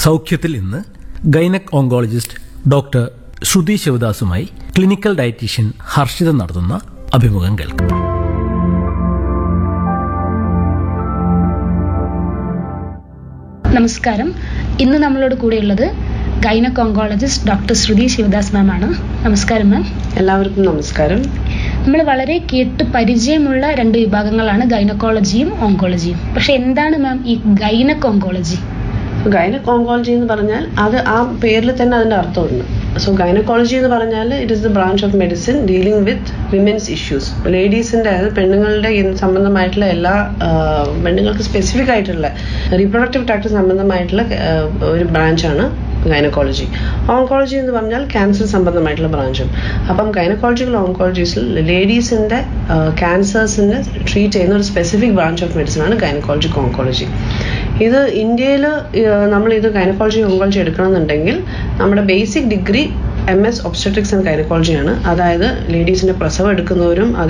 സൗഖ്യത്തിൽ ഇന്ന് gynaec oncologist doctor Shruthi ശിവദാസുമായി clinical dietitian Harshitha നടത്തുന്ന അഭിമുഖം കേൾക്കും നമസ്കാരം ഇന്ന് നമ്മളോട് കൂടെയുള്ളത് gynaec oncologist doctor Shruthi Sivadas ma'am ആണ് നമസ്കാരം മാം എല്ലാവർക്കും നമസ്കാരം നമ്മൾ വളരെ കേട്ട് പരിചയമുള്ള രണ്ട് വിഭാഗങ്ങളാണ് ഗൈനക്കോളജിയും ഓങ്കോളജിയും പക്ഷെ എന്താണ് മാം ഈ ഗൈനക് ഓങ്കോളജി ഗൈനക് ഓങ്കോളജി എന്ന് പറഞ്ഞാൽ അത് ആ പേരിൽ തന്നെ അതിന്റെ അർത്ഥമുണ്ട് സോ ഗൈനക്കോളജി എന്ന് പറഞ്ഞാൽ it is the branch of medicine dealing with women's issues ലേഡീസിന്റെ അതായത് പെണ്ണുങ്ങളുടെ ഇത് സംബന്ധമായിട്ടുള്ള എല്ലാ ആ, പെണ്ണുങ്ങൾക്ക് സ്പെസിഫിക് ആയിട്ടുള്ള റീപ്രൊഡക്റ്റീവ് ട്രാക്ട് സംബന്ധമായിട്ടുള്ള ആ, ഒരു ബ്രാഞ്ചാണ് ഗൈനക്കോളജി ഓങ്കോളജി എന്ന് പറഞ്ഞാൽ ക്യാൻസർ സംബന്ധമായിട്ടുള്ള ബ്രാഞ്ചും അപ്പം ഗൈനക്കോളജിക്കൽ ഓങ്കോളജീസിൽ ലേഡീസിന്റെ ക്യാൻസേഴ്സിനെ ട്രീറ്റ് ചെയ്യുന്ന ഒരു സ്പെസിഫിക് ബ്രാഞ്ച് ഓഫ് മെഡിസിൻ ആണ് ഗൈനക്കോളജിക് ഓങ്കോളജി ഇത് ഇന്ത്യയിൽ നമ്മൾ ഇത് ഗൈനക്കോളജി ഓങ്കോളജി എടുക്കണമെന്നുണ്ടെങ്കിൽ നമ്മുടെ basic degree M S obstetrics and ഗൈനക്കോളജിയാണ് അതായത് ലേഡീസിന്റെ പ്രസവം എടുക്കുന്നവരും